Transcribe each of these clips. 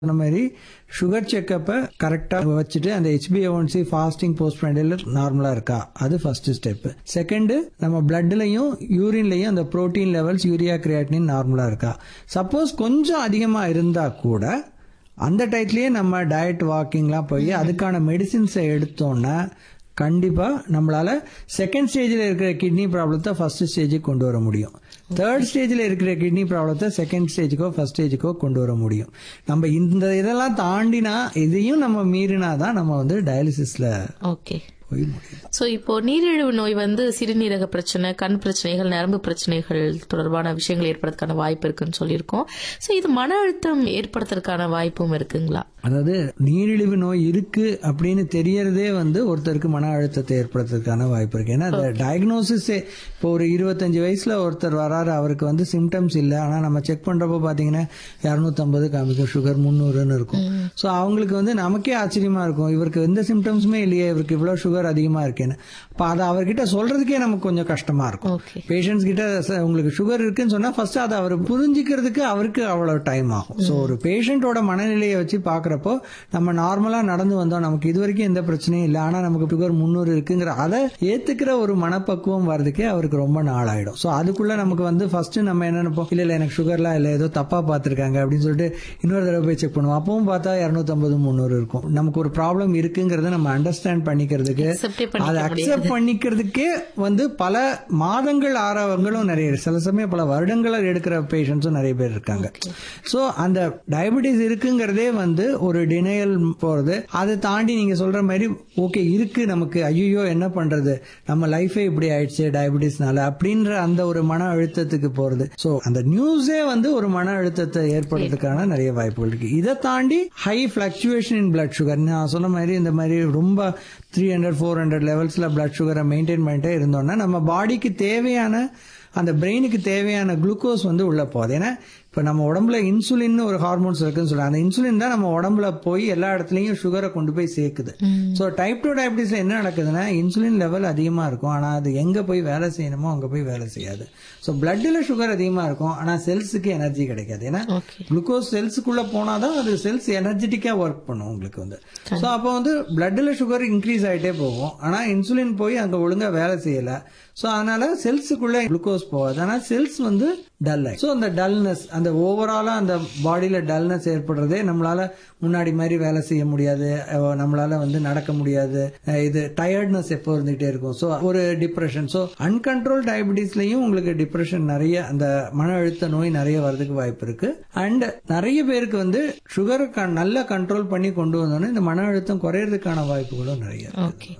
அந்த மாதிரி சுகர் செக்கப்பை கரெக்டாக வச்சுட்டு அந்த ஹெச்பிஏஒன்சி ஃபாஸ்டிங் போஸ்ட் ப்ராண்டில் நார்மலாக இருக்கா அது ஃபர்ஸ்ட் ஸ்டெப் செகண்ட் நம்ம பிளட்லையும் யூரின்லையும் அந்த புரோட்டீன் லெவல்ஸ் யூரியா கிரியாட்டினின் நார்மலாக இருக்கா சப்போஸ் கொஞ்சம் அதிகமாக இருந்தால் கூட அந்த டயத்துலயே நம்ம டயட் வாக்கிங்லாம் போய் அதுக்கான மெடிசின்ஸை எடுத்தோன்னா கண்டிப்பா நம்மளால செகண்ட் ஸ்டேஜில் இருக்கிற கிட்னி ப்ராப்ளத்தை ஃபர்ஸ்ட் ஸ்டேஜுக்கு கொண்டு வர முடியும் தேர்ட் ஸ்டேஜில் இருக்கிற கிட்னி ப்ராப்ளத்தை செகண்ட் ஸ்டேஜுக்கோ ஃபர்ஸ்ட் ஸ்டேஜுக்கோ கொண்டு வர முடியும் நம்ம இந்த இதெல்லாம் தாண்டினா இதையும் நம்ம மீறினா தான் நம்ம வந்து டயாலிசிஸ்ல ஓகே போய் முடியும் சோ இப்போ நீரிழிவு நோய் வந்து சிறுநீரக பிரச்சனை கண் பிரச்சனைகள் நரம்பு பிரச்சனைகள் தொடர்பான விஷயங்கள் ஏற்படுறதுக்கான வாய்ப்பு இருக்குன்னு சொல்லியிருக்கோம் சோ இது மன அழுத்தம் ஏற்படுத்துறதுக்கான வாய்ப்பும் இருக்குங்களா அதாவது நீரிழிவு நோய் இருக்கு அப்படின்னு தெரியறதே வந்து ஒருத்தருக்கு மன அழுத்தத்தை ஏற்படுத்துறதுக்கான வாய்ப்பு இருக்கு ஏன்னா அந்த டயக்னோசிஸே இப்போ ஒரு இருபத்தஞ்சு வயசுல ஒருத்தர் வராரு அவருக்கு வந்து சிம்டம்ஸ் இல்லை ஆனா நம்ம செக் பண்றப்போ பாத்தீங்கன்னா இரநூத்தம்பது காமிக்கும் சுகர் முந்நூறுன்னு இருக்கும் ஸோ அவங்களுக்கு வந்து நமக்கே ஆச்சரியமா இருக்கும் இவருக்கு எந்த சிம்டம்ஸுமே இல்லையே இவருக்கு இவ்வளவு சுகர் அதிகமா இருக்கேன்னு அப்ப அதை அவர்கிட்ட சொல்றதுக்கே நமக்கு கொஞ்சம் கஷ்டமா இருக்கும் ஓகே பேஷண்ட்ஸ் கிட்ட "சார், உங்களுக்கு சுகர் இருக்குன்னு சொன்னா ஃபர்ஸ்ட் அதை அவர் புரிஞ்சுக்கிறதுக்கு அவருக்கு அவ்வளவு டைம் ஆகும் ஸோ ஒரு பேஷண்டோட மனநிலையை வச்சு பாக்குறப்போ நம்ம நார்மலா நடந்து வந்தோம் நமக்கு இது வரைக்கும் எந்த பிரச்சனையும் இல்லை ஆனா நமக்கு சுகர் முந்நூறு இருக்குங்கிற அதை ஏத்துக்கிற ஒரு மனப்பக்குவம் வர்றதுக்கே அவருக்கு ரொம்ப நாள் ஆயிடும் ஸோ அதுக்குள்ள நமக்கு வந்து ஃபர்ஸ்ட் நம்ம என்ன நினைப்போம் இல்ல இல்ல எனக்கு சுகர்லாம் இல்லை ஏதோ தப்பா பார்த்திருக்காங்க அப்படின்னு சொல்லிட்டு இன்னொரு தடவை போய் செக் பண்ணுவோம் அப்பவும் பார்த்தா இரநூத்தம்பது முந்நூறு இருக்கும் நமக்கு ஒரு ப்ராப்ளம் இருக்குங்கிறத நம்ம அண்டர்ஸ்டாண்ட் பண்ணிக்கிறதுக்கு அக்செப்டே அதை பண்ணிக்க அக்செப்ட் பண்ணிக்கிறதுக்கே வந்து பல மாதங்கள் ஆறவங்களும் நிறைய இருக்கு. சில சமயம் பல வருடங்களை எடுக்கிற பேஷண்ட்ஸும் நிறைய பேர் இருக்காங்க சோ அந்த டயபெட்டிஸ் இருக்குங்கிறதே வந்து ஒரு டினையல் போறது அதை தாண்டி நீங்க சொல்ற மாதிரி ஓகே இருக்கு நமக்கு ஐயோ என்ன பண்றது நம்ம லைஃபே இப்படி ஆயிடுச்சு டயபெட்டிஸ்னால அப்படின்ற அந்த ஒரு மன அழுத்தத்துக்கு போறது சோ அந்த நியூஸே வந்து ஒரு மன அழுத்தத்தை ஏற்படுறதுக்கான நிறைய வாய்ப்புகள் இருக்கு இதை தாண்டி high fluctuation in blood sugar நான் சொன்ன மாதிரி இந்த மாதிரி ரொம்ப த்ரீ ஹண்ட்ரட் ஃபோர் ஹண்ட்ரட் லெவல்ஸ்ல பிளட் சுகரை மெயின்டைன் பண்ணிட்டே இருந்தோம்னா நம்ம பாடிக்கு தேவையான அந்த பிரெயினுக்கு தேவையான குளுக்கோஸ் வந்து உள்ள போகுது ஏன்னா இப்போ நம்ம உடம்புல இன்சுலின் ஒரு ஹார்மோன்ஸ் இருக்குன்னு சொல்றாங்க அந்த இன்சுலின் தான் நம்ம உடம்புல போய் எல்லா இடத்துலயும் சுகரை கொண்டு போய் சேர்க்குது ஸோ டைப் டூ டயபிட்டிஸ்ல என்ன நடக்குதுன்னா இன்சுலின் லெவல் அதிகமா இருக்கும் ஆனா அது எங்க போய் வேலை செய்யணுமோ அங்க போய் வேலை செய்யாது ஸோ பிளட்ல சுகர் அதிகமா இருக்கும் ஆனா செல்ஸுக்கு எனர்ஜி கிடைக்காது ஏன்னா ஓகே குளுக்கோஸ் செல்ஸுக்குள்ள போனாதான் அது செல்ஸ் எனர்ஜெட்டிக்கா ஒர்க் பண்ணும் உங்களுக்கு வந்து ஸோ அப்போ வந்து பிளட்ல சுகர் இன்க்ரீஸ் ஆயிட்டே போகும் ஆனா இன்சுலின் போய் அங்க ஒழுங்கா வேலை செய்யல ஸோ அதனால செல்ஸுக்குள்ள குளுக்கோஸ் போகாது ஆனா செல்ஸ் வந்து டல் ஸோ அந்த டல்னஸ் அந்த ஓவராலா அந்த பாடியில டல்னஸ் ஏற்படுறதே நம்மளால முன்னாடி மாதிரி வேலை செய்ய முடியாது அஹ் நம்மளால வந்து நடக்க முடியாது அஹ் இது டயர்ட்னஸ் எப்போ இருந்துகிட்டே இருக்கும் ஸோ ஒரு டிப்ரெஷன் ஸோ அன்கண்ட்ரோல் டயபிட்டிஸ்லயும் உங்களுக்கு டிப்ரெஷன் நிறைய அந்த மன அழுத்த நோய் நிறைய வரதுக்கு வாய்ப்பு இருக்கு அண்ட் நிறைய பேருக்கு வந்து சுகரை நல்லா கண்ட்ரோல் பண்ணி கொண்டு வந்தோன்னே இந்த மன அழுத்தம் குறையறதுக்கான வாய்ப்புகளும் நிறைய இருக்கு. ஓகே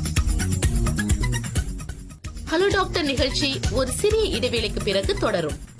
ஹலோ டாக்டர் நிகழ்ச்சி ஒரு சிறிய இடைவேளைக்கு பிறகு தொடரும்